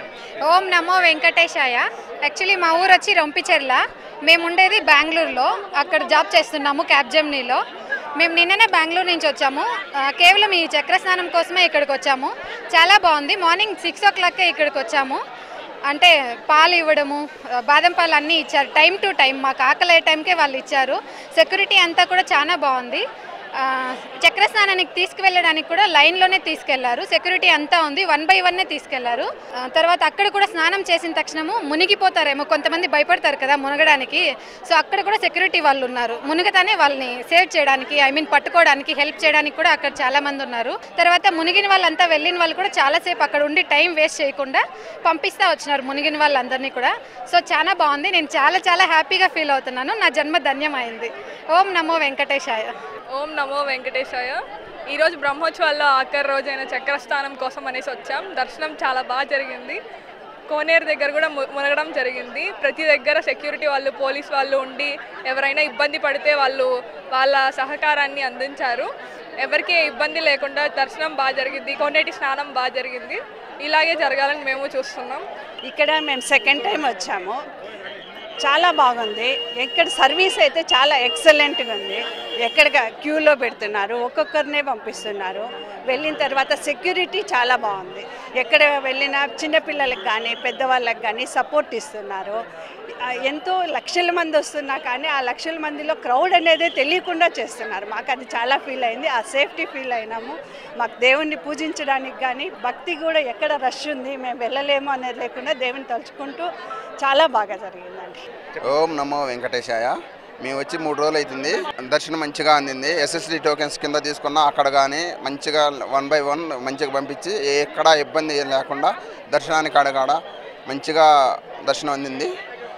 ఓం నమో వెంకటేశాయ యాక్చువల్లీ మా ఊరు వచ్చి రొంపిచెర్ల మేము ఉండేది బెంగళూరులో అక్కడ జాబ్ చేస్తున్నాము క్యాబ్ జెమ్నీలో మేము నిన్ననే బెంగళూరు నుంచి వచ్చాము ఆ, కేవలం ఈ చక్ర స్నానం కోసమే ఇక్కడికి వచ్చాము చాలా బాగుంది మార్నింగ్ సిక్స్ ఓ క్లాక్కే ఇక్కడికి వచ్చాము అంటే పాలు ఇవ్వడము ఆ, బాదం పాలు అన్నీ ఇచ్చారు టైం టు టైం మాకు ఆకలి అయ్యే టైంకే వాళ్ళు ఇచ్చారు సెక్యూరిటీ అంతా కూడా చాలా బాగుంది ఆ, చక్ర స్నానానికి తీసుకువెళ్ళడానికి కూడా లైన్లోనే తీసుకెళ్లారు సెక్యూరిటీ అంతా ఉంది వన్ బై వన్నే తీసుకెళ్లారు ఆ, తర్వాత అక్కడ కూడా స్నానం చేసిన తక్షణము మునిగిపోతారేమో కొంతమంది భయపడతారు కదా మునగడానికి సో అక్కడ కూడా సెక్యూరిటీ వాళ్ళు ఉన్నారు మునిగతానే వాళ్ళని సేవ్ చేయడానికి ఐ మీన్ పట్టుకోవడానికి హెల్ప్ చేయడానికి కూడా అక్కడ చాలా మంది ఉన్నారు తర్వాత మునిగిన వాళ్ళంతా వెళ్ళిన వాళ్ళు కూడా చాలాసేపు అక్కడ ఉండి టైం వేస్ట్ చేయకుండా పంపిస్తా వచ్చినారు మునిగిన వాళ్ళందరినీ కూడా సో చాలా బాగుంది నేను చాలా చాలా హ్యాపీగా ఫీల్ అవుతున్నాను నా జన్మ ధన్యమైంది ఓం నమో వెంకటేశాయ ఓం నమో వెంకటేశాయ ఈరోజు బ్రహ్మోత్సవాల్లో ఆఖరి రోజైన చక్రస్థానం కోసం అనేసి వచ్చాం దర్శనం చాలా బాగా జరిగింది కోనేరు దగ్గర కూడా ము- మునగడం జరిగింది ప్రతి దగ్గర సెక్యూరిటీ వాళ్ళు పోలీస్ వాళ్ళు ఉండి ఎవరైనా ఇబ్బంది పడితే వాళ్ళు వాళ్ళ సహకారాన్ని అందించారు ఎవరికి ఏ ఇబ్బంది లేకుండా దర్శనం బాగా జరిగింది కోనేటి స్నానం బాగా జరిగింది ఇలాగే జరగాలని మేము చూస్తున్నాం ఇక్కడ మేము సెకండ్ టైం వచ్చాము చాలా బాగుంది ఎక్కడ సర్వీస్ అయితే చాలా ఎక్సలెంట్గా ఉంది ఎక్కడ క్యూలో పెడుతున్నారు ఒక్కొక్కరినే పంపిస్తున్నారు వెళ్ళిన తర్వాత సెక్యూరిటీ చాలా బాగుంది ఎక్కడ వెళ్ళినా చిన్నపిల్లలకు కానీ పెద్దవాళ్ళకి కానీ సపోర్ట్ ఇస్తున్నారు ఆ, ఎంతో లక్షల మంది వస్తున్నా కానీ ఆ లక్షల మందిలో క్రౌడ్ అనేది తెలియకుండా చేస్తున్నారు మాకు అది చాలా ఫీల్ అయింది ఆ సేఫ్టీ ఫీల్ అయినాము మాకు దేవుణ్ణి పూజించడానికి కానీ భక్తి కూడా ఎక్కడ రష్ ఉంది మేము వెళ్ళలేము అనేది లేకుండా దేవుని తలుచుకుంటూ చాలా బాగా జరిగిందండి ఓం నమో వెంకటేశాయ మేము వచ్చి మూడు రోజులు అవుతుంది దర్శనం మంచిగా అందింది ఎస్ఎస్డి టోకెన్స్ కింద తీసుకున్నా అక్కడ కానీ మంచిగా వన్ బై వన్ మంచిగా పంపించి ఎక్కడ ఇబ్బంది ఏం లేకుండా దర్శనానికి అడగాడ మంచిగా దర్శనం అందింది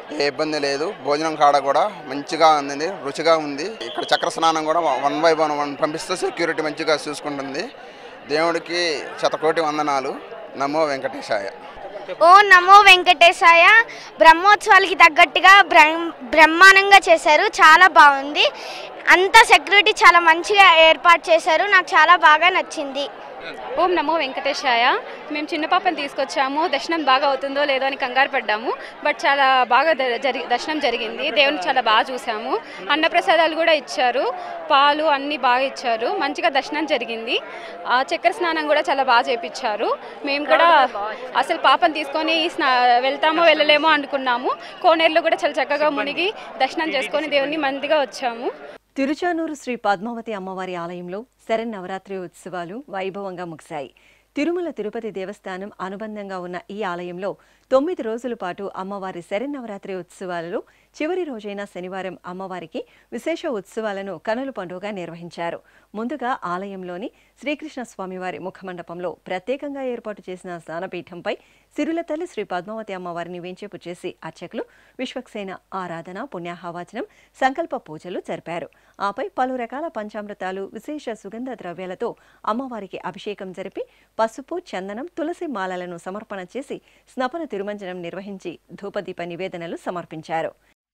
ఏ ఇబ్బంది లేదు భోజనం కాడ కూడా మంచిగా ఉంది రుచిగా ఉంది ఇక్కడ చక్ర స్నానం కూడా వన్ బై వన్ వన్ పంపిస్తూ సెక్యూరిటీ మంచిగా చూసుకుంటుంది దేవుడికి శతకోటి వందనాలు నమో వెంకటేశాయ ఓ నమో వెంకటేశాయ బ్రహ్మోత్సవాలకి తగ్గట్టుగా బ్రహ్మ బ్రహ్మాండంగా చేశారు చాలా బాగుంది అంతా సెక్యూరిటీ చాలా మంచిగా ఏర్పాటు చేశారు నాకు చాలా బాగా నచ్చింది ఓం నమో వెంకటేశాయ మేము చిన్న పాపని తీసుకొచ్చాము దర్శనం బాగా అవుతుందో లేదో అని కంగారు పడ్డాము బట్ చాలా బాగా ద- జరి దర్శనం జరిగింది దేవుని చాలా బాగా చూసాము అన్నప్రసాదాలు కూడా ఇచ్చారు పాలు అన్నీ బాగా ఇచ్చారు మంచిగా దర్శనం జరిగింది ఆ, చక్కెర స్నానం కూడా చాలా బాగా చేపించారు మేము కూడా అసలు పాపని తీసుకొని స్నా వెళ్తామో వెళ్ళలేమో అనుకున్నాము కోనేరులో కూడా చాలా చక్కగా మునిగి దర్శనం చేసుకొని దేవుని మందిగా వచ్చాము తిరుచానూరు శ్రీ పద్మావతి అమ్మవారి ఆలయంలో శరన్నవరాత్రి ఉత్సవాలు వైభవంగా ముగిశాయి తిరుమల తిరుపతి దేవస్థానం అనుబంధంగా ఉన్న ఈ ఆలయంలో తొమ్మిది రోజుల పాటు అమ్మవారి శరన్నవరాత్రి ఉత్సవాలలో చివరి రోజైన శనివారం అమ్మవారికి విశేష ఉత్సవాలను కనుల పండుగ నిర్వహించారు ముందుగా ఆలయంలోని శ్రీకృష్ణ స్వామివారి ముఖమండపంలో ప్రత్యేకంగా ఏర్పాటు చేసిన స్నానపీఠంపై సిరుల తల్లి శ్రీ పద్మావతి అమ్మవారిని వేంచేపు చేసి అర్చకులు విశ్వక్సేన ఆరాధన పుణ్యాహవాచనం సంకల్ప పూజలు జరిపారు ఆపై పలు రకాల పంచామృతాలు విశేష సుగంధ ద్రవ్యాలతో అమ్మవారికి అభిషేకం జరిపి పసుపు చందనం తులసి మాలలను సమర్పణ చేసి స్నపన తిరుమంజనం నిర్వహించి ధూపదీప నివేదనలు సమర్పించారు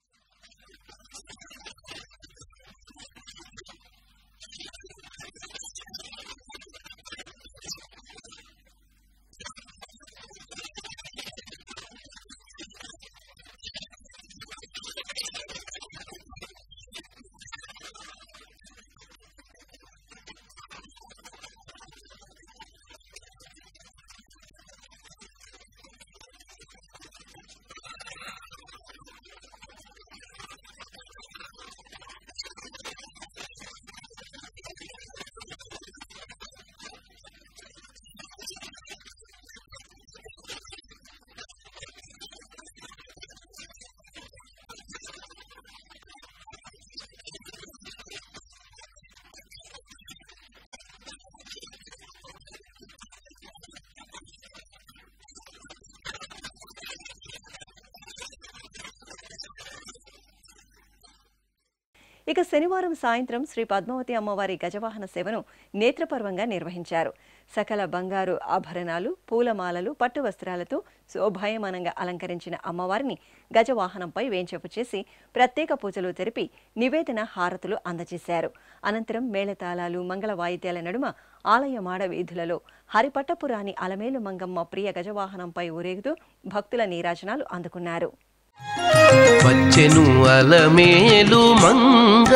ఇక శనివారం సాయంత్రం శ్రీ పద్మావతి అమ్మవారి గజవాహన సేవను నేత్రపర్వంగా నిర్వహించారు సకల బంగారు ఆభరణాలు పూలమాలలు పట్టు వస్త్రాలతో శోభాయమానంగా అలంకరించిన అమ్మవారిని గజవాహనంపై వేంచేపు చేసి ప్రత్యేక పూజలు జరిపి నివేదన హారతులు అందజేశారు అనంతరం మేళతాళాలు మంగళ వాయిద్యాల నడుమ ఆలయ మాడ వీధులలో హరిపట్టపురాణి అలమేలు మంగమ్మ ప్రియ గజవాహనంపై ఊరేగుతూ భక్తుల నీరాజనాలు అందుకున్నారు వచ్చెను అలమేలు మంగ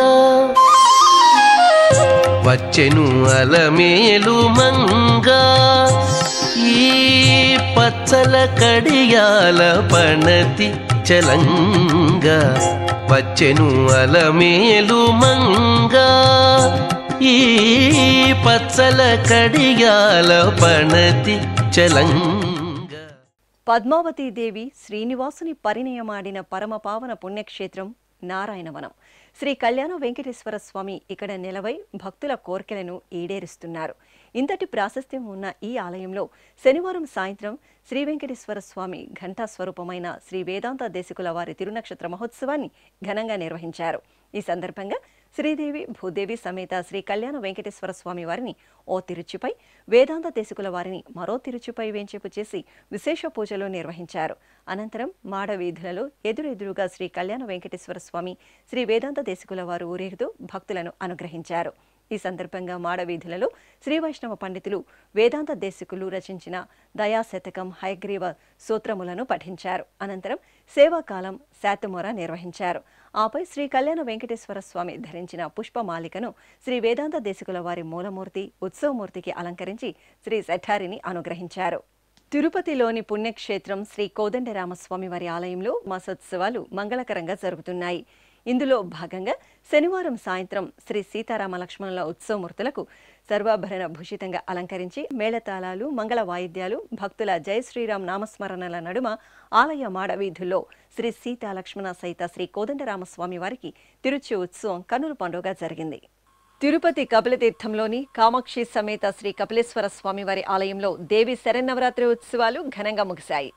వచ్చెను అలమేలు మంగ ఈ పచ్చల కడియాల పణతి చలంగ వచ్చెను అలమేలు మంగ ఈ పచ్చల కడియాల పణతి చలంగ పద్మావతీదేవి శ్రీనివాసుని పరిణయమాడిన పరమపావన పుణ్యక్షేత్రం నారాయణవనం శ్రీ కళ్యాణ వెంకటేశ్వర స్వామి ఇక్కడ నిలవై భక్తుల కోర్కెలను ఈడేరుస్తున్నారు ఇంతటి ప్రాశస్త్యం ఉన్న ఈ ఆలయంలో శనివారం సాయంత్రం శ్రీ వెంకటేశ్వర స్వామి ఘంటా స్వరూపమైన శ్రీ వేదాంత దేశికుల వారి తిరునక్షత్ర మహోత్సవాన్ని ఘనంగా నిర్వహించారు ఈ సందర్భంగా శ్రీదేవి భూదేవి సమేత శ్రీ కళ్యాణ వెంకటేశ్వర స్వామి వారిని ఓ తిరుచిపై వేదాంత దేశికుల వారిని మరో తిరుచిపై వేంచేపు చేసి విశేష పూజలు నిర్వహించారు అనంతరం మాడ వీధులలో ఎదురెదురుగా శ్రీ కళ్యాణ వెంకటేశ్వర స్వామి శ్రీ వేదాంత దేశికుల వారు ఊరేగుతూ భక్తులను అనుగ్రహించారు ఈ సందర్భంగా మాడ వీధులలో శ్రీ వైష్ణవ పండితులు వేదాంత దేశికులు రచించిన దయాశతకం హయగ్రీవ సూత్రములను పఠించారు అనంతరం సేవాకాలం శాతమొర నిర్వహించారు ఆపై శ్రీ కళ్యాణ వెంకటేశ్వర స్వామి ధరించిన పుష్పమాలికను శ్రీ వేదాంత దేశికుల వారి మూలమూర్తి ఉత్సవమూర్తికి అలంకరించి శ్రీ శఠారిని అనుగ్రహించారు తిరుపతిలోని పుణ్యక్షేత్రం శ్రీ కోదండరామస్వామి వారి ఆలయంలో మాసోత్సవాలు మంగళకరంగా జరుగుతున్నాయి ఇందులో భాగంగా శనివారం సాయంత్రం శ్రీ సీతారామ లక్ష్మణుల ఉత్సవమూర్తులకు సర్వాభరణ భూషితంగా అలంకరించి మేళతాళాలు మంగళ వాయిద్యాలు భక్తుల జయ శ్రీరామ్ నామస్మరణల నడుమ ఆలయ మాడ వీధుల్లో శ్రీ సీతా లక్ష్మణ సహిత శ్రీ కోదండరామస్వామి వారికి తిరుచి ఉత్సవం కన్నుల పండుగ జరిగింది తిరుపతి కపిలతీర్థంలోని కామాక్షి సమేత శ్రీ కపిలేశ్వర స్వామివారి ఆలయంలో దేవి శరన్నవరాత్రి ఉత్సవాలు ఘనంగా ముగిశాయి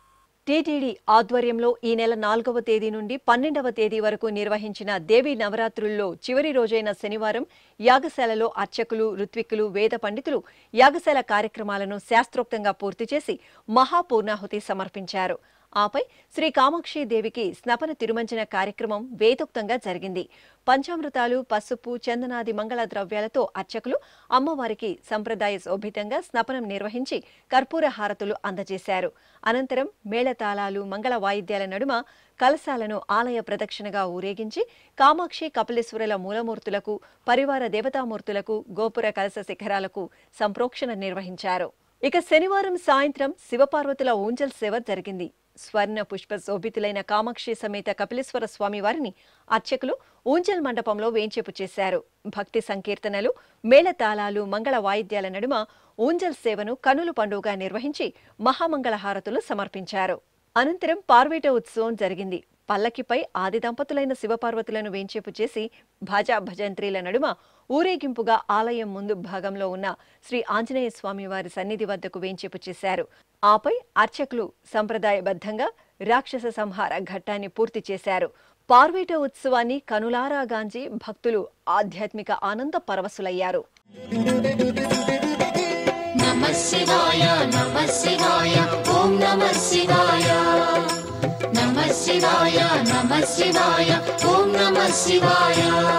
టీటీడీ ఆధ్వర్యంలో ఈ నెల నాలుగవ తేదీ నుండి పన్నెండవ తేదీ వరకు నిర్వహించిన దేవీ నవరాత్రుల్లో చివరి రోజైన శనివారం యాగశాలలో అర్చకులు ఋత్విక్కులు వేద పండితులు యాగశాల కార్యక్రమాలను శాస్త్రోక్తంగా పూర్తి చేసి మహాపూర్ణాహుతి సమర్పించారు ఆపై శ్రీ కామాక్షి దేవికి స్నపన తిరుమంజన కార్యక్రమం వేదోక్తంగా జరిగింది పంచామృతాలు పసుపు చందనాది మంగళ ద్రవ్యాలతో అర్చకులు అమ్మవారికి సంప్రదాయ శోభితంగా స్నపనం నిర్వహించి కర్పూర హారతులు అందజేశారు అనంతరం మేళతాళాలు మంగళ వాయిద్యాల నడుమ కలశాలను ఆలయ ప్రదక్షిణగా ఊరేగించి కామాక్షి కపిలేశ్వరుల మూలమూర్తులకు పరివార దేవతామూర్తులకు గోపుర కలశ శిఖరాలకు సంప్రోక్షణ నిర్వహించారు ఇక శనివారం సాయంత్రం శివపార్వతుల ఊంజల్ సేవ జరిగింది స్వర్ణ పుష్ప శోభితులైన కామాక్షి సమేత కపిలేశ్వర స్వామి వారిని అర్చకులు ఊంజల్ మండపంలో వేంచేపు చేశారు భక్తి సంకీర్తనలు మేళతాళాలు మంగళ వాయిద్యాల నడుమ ఊంజల్ సేవను కనులు పండుగగా నిర్వహించి మహామంగళ హారతులు సమర్పించారు అనంతరం పార్వేట ఉత్సవం జరిగింది పల్లకిపై ఆది దంపతులైన శివపార్వతులను వేంచేపు చేసి భాజా భజంత్రీల నడుమ ఊరేగింపుగా ఆలయం ముందు భాగంలో ఉన్న శ్రీ ఆంజనేయ స్వామి వారి సన్నిధి వద్దకు వేంచేపు చేశారు ఆపై అర్చకులు సంప్రదాయబద్ధంగా రాక్షస సంహార ఘట్టాన్ని పూర్తి చేశారు పార్వేట ఉత్సవాన్ని కనులారా గాంచి భక్తులు ఆధ్యాత్మిక ఆనంద పరవశులయ్యారు నమ శివాయ నమ శివాయ ఓం నమ శివాయ నమ శివాయ నమ శివాయ ఓం నమ శివాయ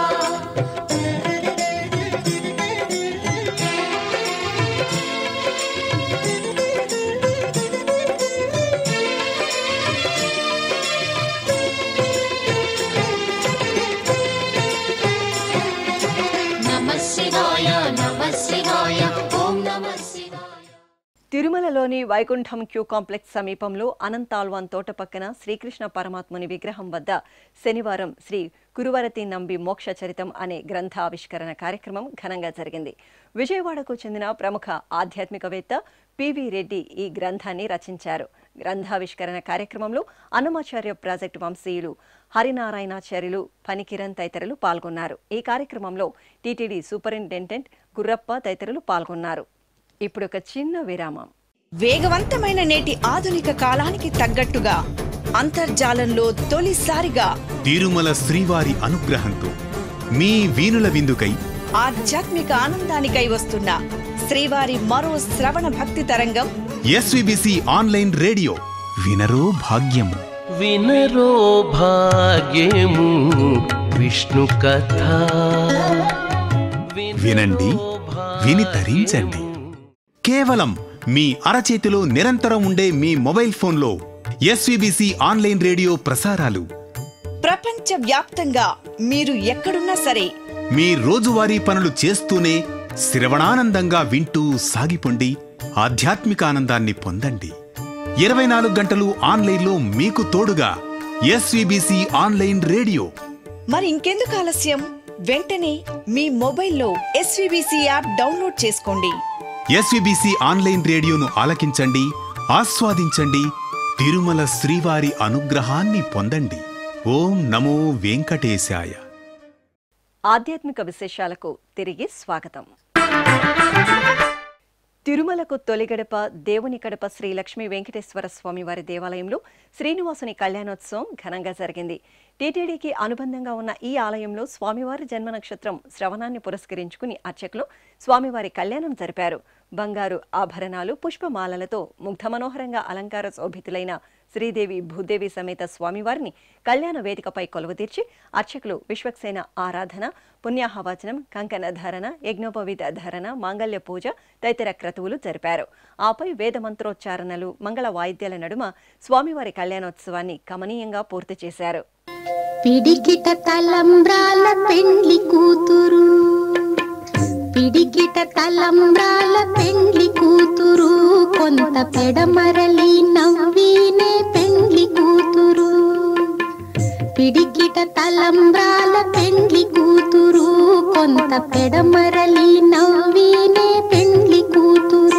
నమ శివాయ నమ శివాయ ఓం నమ శివాయ తిరుమలలోని వైకుంఠం క్యూ కాంప్లెక్స్ సమీపంలో అనంతాల్వాన్ తోట పక్కన శ్రీకృష్ణ పరమాత్ముని విగ్రహం వద్ద శనివారం శ్రీ కురువరతి నంబి మోక్ష చరితం అనే గ్రంథ ఆవిష్కరణ కార్యక్రమం ఘనంగా జరిగింది విజయవాడకు చెందిన ప్రముఖ ఆధ్యాత్మికవేత్త పివి రెడ్డి ఈ గ్రంథాన్ని రచించారు గ్రంథావిష్కరణ కార్యక్రమంలో అన్నమాచార్య ప్రాజెక్టు వంశీయులు హరినారాయణాచార్యులు పనికిరణ్ తదితరులు పాల్గొన్నారు ఈ కార్యక్రమంలో టీటీడీ సూపరింటెండెంట్ గుర్రప్ప తదితరులు పాల్గొన్నారు ఇప్పుడు ఒక చిన్న విరామం వేగవంతమైన నేటి ఆధునిక కాలానికి తగ్గట్టుగా అంతర్జాలంలో తొలిసారిగా తిరుమల శ్రీవారి అనుగ్రహంతో మీ వీణుల విందుకై ఆధ్యాత్మిక ఆనందానికై వస్తున్న శ్రీవారి మరో శ్రవణ భక్తి తరంగం ఎస్విబిసి ఆన్లైన్ రేడియో వినరో భాగ్యము వినరో భాగ్యము విష్ణు కథ వినండి విని తరించండి కేవలం మీ అరచేతిలో నిరంతరం ఉండే మీ మొబైల్ ఫోన్లో ఎస్విబిసి ఆన్లైన్ రేడియో ప్రసారాలు ప్రపంచ వ్యాప్తంగా మీరు ఎక్కడున్నా సరే మీ రోజువారీ పనులు చేస్తూనే శ్రవణానందంగా వింటూ సాగిపోండి ఆధ్యాత్మిక ఆనందాన్ని పొందండి ఇరవై నాలుగు గంటలు ఆన్లైన్లో మీకు తోడుగా ఎస్విబిసి ఆన్లైన్ రేడియో మరి ఇంకెందుకు ఆలస్యం వెంటనే మీ మొబైల్లో ఎస్వీబీసీ యాప్ డౌన్లోడ్ చేసుకోండి ఎస్విబిసి ఆన్లైన్ రేడియోను ఆలకించండి ఆస్వాదించండి తిరుమల శ్రీవారి అనుగ్రహాన్ని పొందండి ఓం నమో వెంకటేశాయ ఆధ్యాత్మిక విశేషాలకు తిరిగి స్వాగతం తిరుమలకు తొలి గడప దేవుని గడప శ్రీ లక్ష్మీ వెంకటేశ్వర స్వామి వారి దేవాలయంలో శ్రీనివాసుని కళ్యాణోత్సవం ఘనంగా జరిగింది టీటీడీకి అనుబంధంగా ఉన్న ఈ ఆలయంలో స్వామివారి జన్మ నక్షత్రం శ్రవణాన్ని పురస్కరించుకుని అర్చకులు స్వామివారి కళ్యాణం జరిపారు బంగారు ఆభరణాలు పుష్పమాలలతో ముగ్ధ మనోహరంగా అలంకార శోభితులైన శ్రీదేవి భూదేవి సమేత స్వామివారిని కళ్యాణ వేదికపై కొలువుతీర్చి అర్చకులు విశ్వక్సేన ఆరాధన పుణ్యాహవచనం కంకణ ధారణ యజ్ఞోపవిత ధారణ మాంగళ్య పూజ తదితర క్రతువులు జరిపారు ఆపై వేద మంత్రోచ్చారణలు మంగళ వాయిద్యాల నడుమ స్వామివారి కళ్యాణోత్సవాన్ని కమనీయంగా పూర్తి చేశారు పిడికిట తలంబ్రాల పెండ్లి కూతురు పిడికిట తలంబ్రాల పెండ్లి కూతురు కొంత పెడమరలి నవ్వీనే పెండ్లి కూతురు పిడికిట తలంబ్రాల పెండ్లి కూతురు కొంత పెడమరలి నవ్వీనే పెండ్లి కూతురు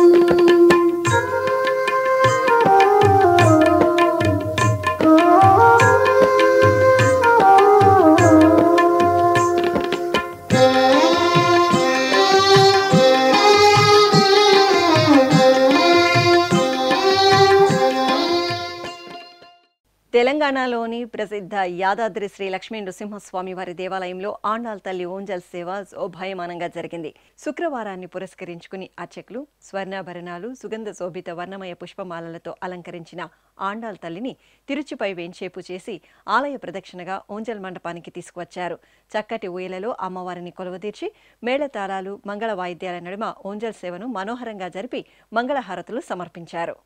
తెలంగాణలోని ప్రసిద్ధ యాదాద్రి శ్రీ లక్ష్మీ నృసింహస్వామి వారి దేవాలయంలో ఆండాల్ తల్లి ఓంజల్ సేవ శోభాయమానంగా జరిగింది శుక్రవారాన్ని పురస్కరించుకుని అర్చకులు స్వర్ణాభరణాలు సుగంధ శోభిత వర్ణమయ పుష్పమాలలతో అలంకరించిన ఆండాల్ తల్లిని తిరుచుపై వేంచేపు చేసి ఆలయ ప్రదక్షిణగా ఓంజల్ మండపానికి తీసుకువచ్చారు చక్కటి ఊయలలో అమ్మవారిని కొలువదీర్చి మేళతాళాలు మంగళ వాయిద్యాల నడుమ ఓంజల్ సేవను మనోహరంగా జరిపి మంగళహారతులు సమర్పించారు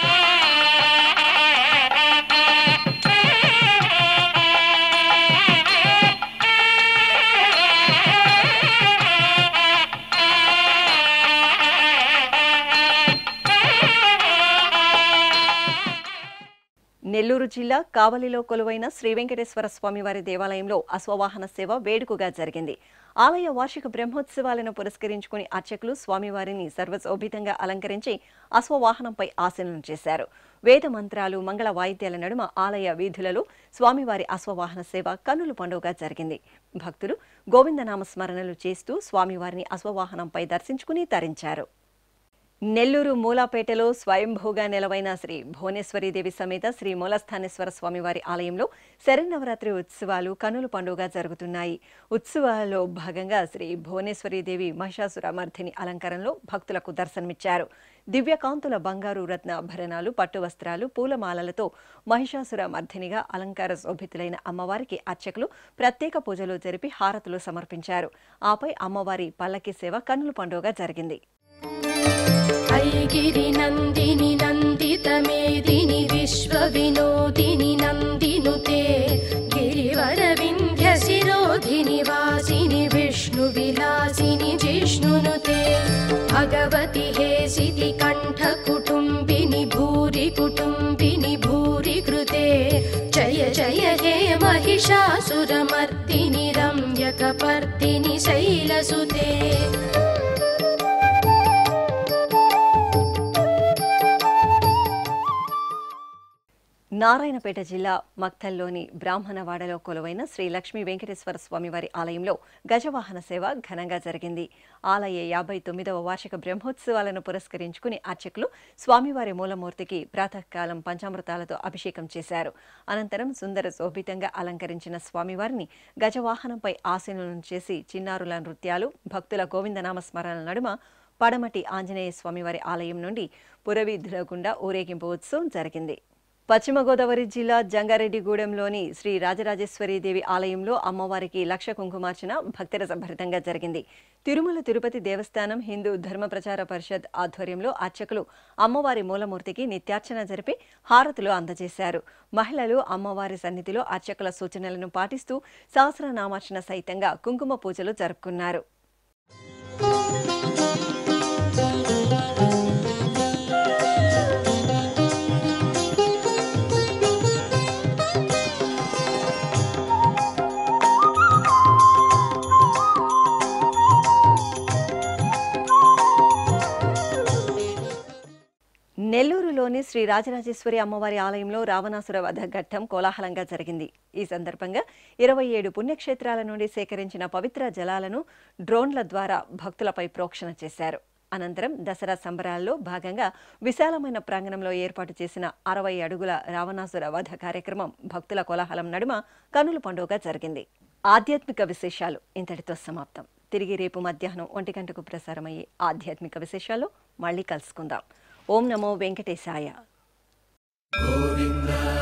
నెల్లూరు జిల్లా కావలిలో కొలువైన శ్రీ వెంకటేశ్వర స్వామి వారి దేవాలయంలో అశ్వవాహన సేవ వేడుకగా జరిగింది ఆలయ వార్షిక బ్రహ్మోత్సవాలను పురస్కరించుకుని అర్చకులు స్వామివారిని సర్వశోభితంగా అలంకరించి అశ్వవాహనంపై ఆసనం చేశారు వేద మంత్రాలు మంగళ వాయిద్యాల నడుమ ఆలయ వీధులలో స్వామివారి అశ్వవాహన సేవ కన్నుల పండుగగా జరిగింది భక్తులు గోవిందనామ స్మరణలు చేస్తూ స్వామివారిని అశ్వవాహనంపై దర్శించుకుని తరించారు నెల్లూరు మూలాపేటలో స్వయంభూగా నెలవైన శ్రీ భువనేశ్వరీదేవి సమేత శ్రీ మూలస్థానేశ్వర స్వామివారి ఆలయంలో శరన్నవరాత్రి ఉత్సవాలు కనుల పండుగ జరుగుతున్నాయి ఉత్సవాలలో భాగంగా శ్రీ భువనేశ్వరీదేవి మహిషాసురమర్ధిని అలంకారంలో భక్తులకు దర్శనమిచ్చారు దివ్యకాంతుల బంగారు రత్న ఆభరణాలు పట్టు వస్త్రాలు పూలమాలలతో మహిషాసుర మర్ధినిగా అలంకార శోభితులైన అమ్మవారికి అర్చకులు ప్రత్యేక పూజలు జరిపి హారతులు సమర్పించారు ఆపై అమ్మవారి పల్లకి సేవ కన్నుల పండుగ జరిగింది ఐగిరి నందిని నందిత మేదిని విశ్వ వినోదిని నందినుతే గిరివర వింధ్య శిరోధిని వాసిని విష్ణు విలాసిని జిష్ణునుతే భగవతి హేసితి కంఠ కుటుంబిని భూరి కుటుంబిని భూరి కృతే జయ జయ హే महिषासुरमर्दिनि रम्यकपर्दिनि शैलसुते నారాయణపేట జిల్లా మక్తల్లోని బ్రాహ్మణవాడలో కొలువైన శ్రీ లక్ష్మీ వెంకటేశ్వర స్వామివారి ఆలయంలో గజవాహన సేవ ఘనంగా జరిగింది ఆలయ యాభై తొమ్మిదవ వార్షిక బ్రహ్మోత్సవాలను పురస్కరించుకుని అర్చకులు స్వామివారి మూలమూర్తికి ప్రాతకాలం పంచామృతాలతో అభిషేకం చేశారు అనంతరం సుందర శోభితంగా అలంకరించిన స్వామివారిని గజవాహనంపై ఆసీనులను చేసి చిన్నారుల నృత్యాలు భక్తుల గోవిందనామ స్మరణల నడుమ పడమటి ఆంజనేయ స్వామివారి ఆలయం నుండి పురవీధుల గుండా ఊరేగింపు ఉత్సవం జరిగింది పశ్చిమ గోదావరి జిల్లా జంగారెడ్డిగూడెంలోని శ్రీ రాజరాజేశ్వరీదేవి ఆలయంలో అమ్మవారికి లక్ష కుంకుమార్చన భక్తిరసభరితంగా జరిగింది తిరుమల తిరుపతి దేవస్థానం హిందూ ధర్మ ప్రచార పరిషత్ ఆధ్వర్యంలో అర్చకులు అమ్మవారి మూలమూర్తికి నిత్యార్చన జరిపి హారతులు అందజేశారు మహిళలు అమ్మవారి సన్నిధిలో అర్చకుల సూచనలను పాటిస్తూ సహస్రనామార్చన సహితంగా కుంకుమ పూజలు జరుపుకున్నారు నెల్లూరులోని శ్రీ రాజరాజేశ్వరి అమ్మవారి ఆలయంలో రావణాసుర వధ ఘట్టం కోలాహలంగా జరిగింది ఈ సందర్భంగా ఇరవై ఏడు పుణ్యక్షేత్రాల నుండి సేకరించిన పవిత్ర జలాలను డ్రోన్ల ద్వారా భక్తులపై ప్రోక్షణ చేశారు అనంతరం దసరా సంబరాల్లో భాగంగా విశాలమైన ప్రాంగణంలో ఏర్పాటు చేసిన అరవై అడుగుల రావణాసుర వధ కార్యక్రమం భక్తుల కోలాహలం నడుమ కనుల పండుగ జరిగింది ఆధ్యాత్మిక విశేషాలు ఇంతటితో సమాప్తం తిరిగి రేపు మధ్యాహ్నం ఒంటి గంటకు ప్రసారమయ్యే ఆధ్యాత్మిక విశేషాలు మళ్ళీ కలుసుకుందాం ఓం నమో వెంకటేశాయ గోవింద